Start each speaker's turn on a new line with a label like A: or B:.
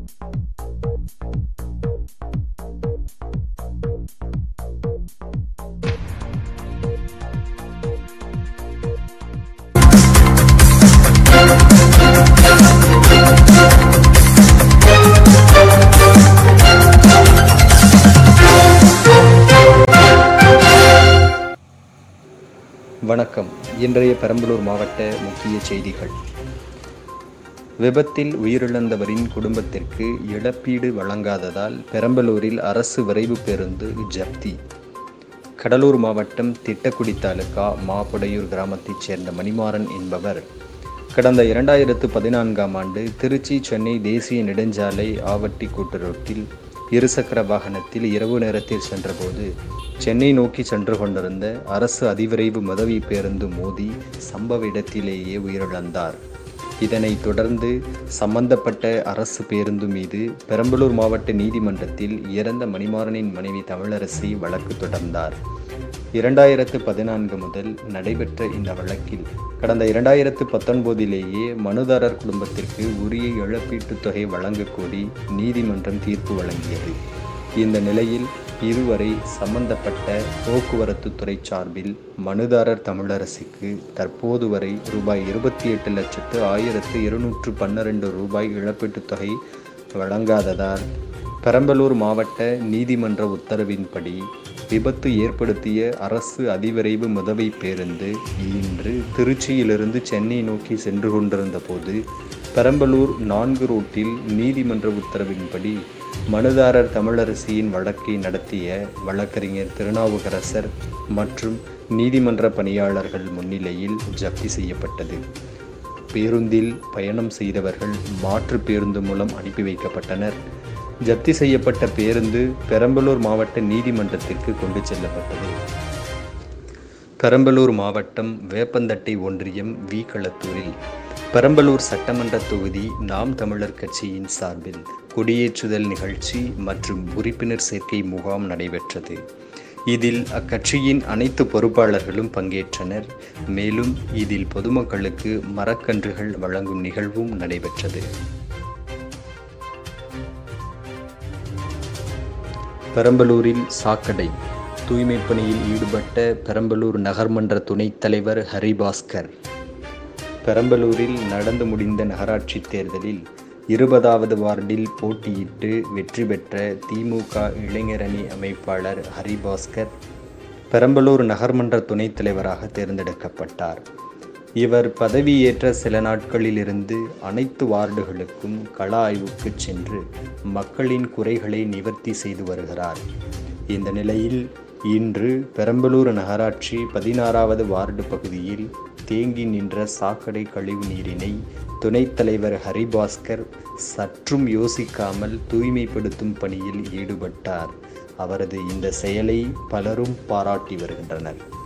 A: வணக்கம் இன்றைய பெரம்பலூர் மாவட்ட முக்கிய செய்திகள் விபத்தில் உயிரிழந்தவரின் குடும்பத்திற்கு இழப்பீடு வழங்காததால் பெரம்பலூரில் அரசு விரைவு பேருந்து ஜப்தி கடலூர் மாவட்டம் திட்டக்குடி தாலுகா மாப்புடையூர் கிராமத்தைச் சேர்ந்த மணிமாறன் என்பவர் கடந்த இரண்டாயிரத்து பதினான்காம் ஆண்டு திருச்சி சென்னை தேசிய நெடுஞ்சாலை ஆவட்டி கூட்டுரோட்டில் இருசக்கர வாகனத்தில் இரவு நேரத்தில் சென்றபோது சென்னை நோக்கி சென்று கொண்டிருந்த அரசு அதிவிரைவு உதவி பேருந்து மோதி சம்பவ இடத்திலேயே உயிரிழந்தார் இதனைத் தொடர்ந்து சம்பந்தப்பட்ட அரசு பேருந்து மீது பெரம்பலூர் மாவட்ட நீதிமன்றத்தில் இறந்த மணிமாறனின் மனைவி தமிழரசி வழக்கு தொடர்ந்தார் இரண்டாயிரத்து பதினான்கு முதல் நடைபெற்ற இந்த வழக்கில் கடந்த இரண்டாயிரத்து பத்தொன்பதிலேயே மனுதாரர் குடும்பத்திற்கு உரிய இழப்பீட்டுத் தொகை வழங்கக் கோரி நீதிமன்றம் தீர்ப்பு வழங்கியது இந்த நிலையில் இதுவரை சம்பந்தப்பட்ட போக்குவரத்து துறை சார்பில் மனுதாரர் தமிழரசிக்கு தற்போது வரை ரூபாய் இருபத்தி எட்டு லட்சத்து ஆயிரத்து இருநூற்று பன்னிரண்டு ரூபாய் இழப்பீட்டுத் தொகை வழங்காததால் பெரம்பலூர் மாவட்ட நீதிமன்ற உத்தரவின்படி விபத்து ஏற்படுத்திய அரசு அதிவிரைவு முதவை பேருந்து இன்று திருச்சியிலிருந்து சென்னை நோக்கி சென்று கொண்டிருந்த போது பெரம்பலூர் நான்கு ரோட்டில் நீதிமன்ற உத்தரவின்படி மனுதாரர் தமிழரசியின் வழக்கை நடத்திய வழக்கறிஞர் திருநாவுக்கரசர் மற்றும் நீதிமன்ற பணியாளர்கள் முன்னிலையில் ஜப்தி செய்யப்பட்டது பேருந்தில் பயணம் செய்தவர்கள் மாற்று பேருந்து மூலம் அனுப்பி வைக்கப்பட்டனர் ஜப்தி செய்யப்பட்ட பேருந்து பெரம்பலூர் மாவட்ட நீதிமன்றத்திற்கு கொண்டு செல்லப்பட்டது பெரம்பலூர் மாவட்டம் வேப்பந்தட்டை ஒன்றியம் வி களத்தூரில் பெரம்பலூர் சட்டமன்ற தொகுதி நாம் தமிழர் கட்சியின் சார்பில் கொடியேற்றுதல் நிகழ்ச்சி மற்றும் உறுப்பினர் சேர்க்கை முகாம் நடைபெற்றது இதில் அக்கட்சியின் அனைத்து பொறுப்பாளர்களும் பங்கேற்றனர் மேலும் இதில் பொதுமக்களுக்கு மரக்கன்றுகள் வழங்கும் நிகழ்வும் நடைபெற்றது பெரம்பலூரில் சாக்கடை தூய்மைப் பணியில் ஈடுபட்ட பெரம்பலூர் நகர்மன்ற துணைத் தலைவர் ஹரிபாஸ்கர் பெரம்பலூரில் நடந்து முடிந்த நகராட்சி தேர்தலில் இருபதாவது வார்டில் போட்டியிட்டு வெற்றி பெற்ற திமுக இளைஞரணி அமைப்பாளர் ஹரிபாஸ்கர் பெரம்பலூர் நகர்மன்ற துணைத் தலைவராக தேர்ந்தெடுக்கப்பட்டார் இவர் பதவியேற்ற சில நாட்களிலிருந்து அனைத்து வார்டுகளுக்கும் கள ஆய்வுக்கு சென்று மக்களின் குறைகளை நிவர்த்தி செய்து வருகிறார் இந்த நிலையில் இன்று பெரம்பலூர் நகராட்சி பதினாறாவது வார்டு பகுதியில் தேங்கி நின்ற சாக்கடை கழிவு நீரினை துணைத் தலைவர் ஹரிபாஸ்கர் சற்றும் யோசிக்காமல் தூய்மைப்படுத்தும் பணியில் ஈடுபட்டார் அவரது இந்த செயலை பலரும் பாராட்டி வருகின்றனர்